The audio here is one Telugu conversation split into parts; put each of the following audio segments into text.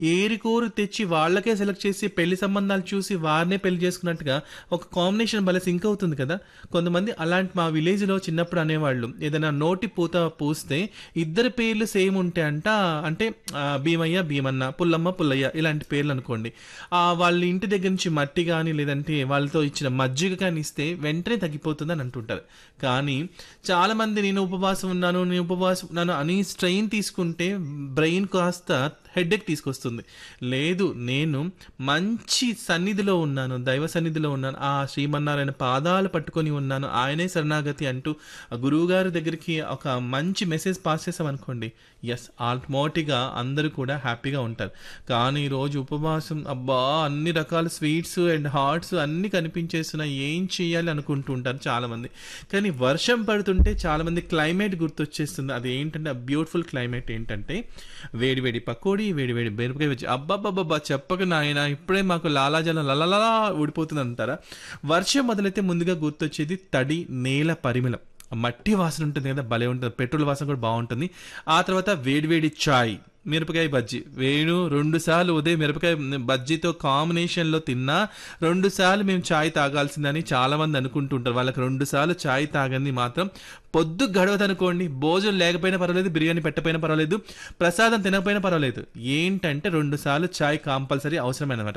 ఏరికోరు తెచ్చి వాళ్ళకే సెలెక్ట్ చేసి పెళ్లి సంబంధాలు చూసి వారినే పెళ్లి చేసుకున్నట్టుగా ఒక కాంబినేషన్ భలే సింక్ అవుతుంది కదా కొంతమంది అలాంటి మా విలేజ్లో చిన్నప్పుడు అనేవాళ్ళు ఏదైనా నోటి పూత పూస్తే ఇద్దరు పేర్లు సేమ్ ఉంటే అంట అంటే ఆ, భీమయ్య భీమన్న పుల్లమ్మ పుల్లయ్య ఇలాంటి పేర్లు అనుకోండి ఆ, వాళ్ళ ఇంటి దగ్గర నుంచి మట్టి కానీ లేదంటే వాళ్ళతో ఇచ్చిన మజ్జిగ కానీ ఇస్తే వెంటనే తగ్గిపోతుంది అని అంటుంటారు కానీ చాలా మంది నేను ఉపవాసం ఉన్నాను నేను ఉపవాసం ఉన్నాను అని స్ట్రెయిన్ తీసుకుంటే బ్రెయిన్ కాస్త హెడ్ఏక్ తీసుకొస్తుంది లేదు నేను మంచి సన్నిధిలో ఉన్నాను దైవ సన్నిధిలో ఉన్నాను ఆ శ్రీమన్నారాయణ పాదాలు పట్టుకొని ఉన్నాను ఆయనే శరణాగతి అంటూ ఆ గురువుగారి దగ్గరికి ఒక మంచి మెసేజ్ పాస్ చేసామనుకోండి ఎస్ ఆల్మోటిగా అందరూ కూడా హ్యాపీగా ఉంటారు కానీ ఈరోజు ఉపవాసం అబ్బా అన్ని రకాల స్వీట్స్ అండ్ హాట్స్ అన్ని కనిపించేస్తున్నా ఏం చేయాలి అనుకుంటూ ఉంటారు చాలామంది కానీ వర్షం పడుతుంటే చాలామంది క్లైమేట్ గుర్తొచ్చేస్తుంది అది ఏంటంటే బ్యూటిఫుల్ క్లైమేట్ ఏంటంటే వేడి వేడి పకోడీ వేడి వేడి బెరపకాయ వచ్చి అబ్బాబ్బాబ్బా చెప్పక నాయన ఇప్పుడే మాకు లాలాజలం లలలలా ఊడిపోతుంది అంటారా వర్షం మొదలైతే ముందుగా గుర్తొచ్చేది తడి నేల పరిమళం మట్టి వాసన ఉంటుంది కదా భలే ఉంటుంది పెట్రోల్ వాసన కూడా బాగుంటుంది ఆ తర్వాత వేడివేడి చాయ్ మిరపకాయ బజ్జీ వేణు రెండు సార్లు ఉదయం మిరపకాయ బజ్జీతో కాంబినేషన్లో తిన్నా రెండు సార్లు మేము చాయ్ తాగాల్సిందని చాలా మంది అనుకుంటుంటారు వాళ్ళకి రెండు సార్లు చాయ్ తాగంది మాత్రం పొద్దు గడవదనుకోండి భోజనం లేకపోయినా పర్వాలేదు బిర్యానీ పెట్టకపోయినా పర్వాలేదు ప్రసాదం తినకపోయినా పర్వాలేదు ఏంటంటే రెండు సార్లు చాయ్ కంపల్సరీ అవసరమైనమాట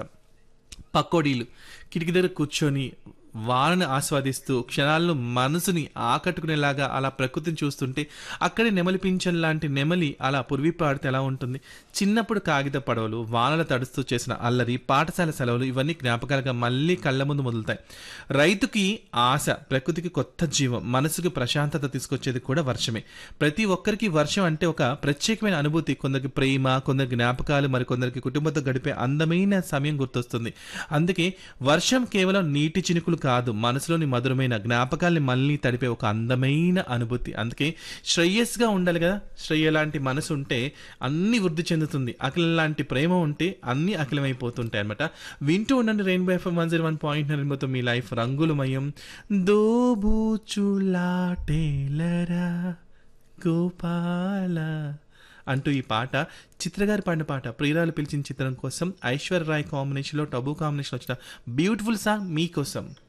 పకోడీలు కిటికీ దగ్గర కూర్చొని వానని ఆస్వాదిస్తూ క్షణాలను మనసుని ఆకట్టుకునేలాగా అలా ప్రకృతిని చూస్తుంటే అక్కడే నెమలి పింఛన్ లాంటి నెమలి అలా పురివి పాడితే ఎలా ఉంటుంది చిన్నప్పుడు కాగిత పడవలు వానల తడుస్తూ చేసిన అల్లరి పాఠశాల సెలవులు ఇవన్నీ జ్ఞాపకాలుగా మళ్ళీ కళ్ళ ముందు మొదలుతాయి రైతుకి ఆశ ప్రకృతికి కొత్త జీవం మనసుకు ప్రశాంతత తీసుకొచ్చేది కూడా వర్షమే ప్రతి ఒక్కరికి వర్షం అంటే ఒక ప్రత్యేకమైన అనుభూతి కొందరికి ప్రేమ కొందరికి జ్ఞాపకాలు మరికొందరికి కుటుంబంతో గడిపే అందమైన సమయం గుర్తొస్తుంది అందుకే వర్షం కేవలం నీటి చినుకులు కాదు మనసులోని మధురమైన జ్ఞాపకాల్ని మళ్ళీ తడిపే ఒక అందమైన అనుభూతి అందుకే శ్రేయస్గా ఉండాలి కదా శ్రేయ లాంటి మనసు ఉంటే అన్ని వృద్ధి చెందుతుంది అఖిల లాంటి ప్రేమ ఉంటే అన్ని అఖిలమైపోతుంటాయి అనమాట వింటూ ఉండండి Rainbow FM one zero one point nine మీ లైఫ్ రంగులమయం దోబూచులాటేలరా గోపాల అంటూ ఈ పాట చిత్రగారి పాడిన పాట ప్రియురాలు పిలిచిన చిత్రం కోసం ఐశ్వర్య రాయ్ కాంబినేషన్లో టబు కాంబినేషన్ వచ్చిన బ్యూటిఫుల్ సాంగ్ మీకోసం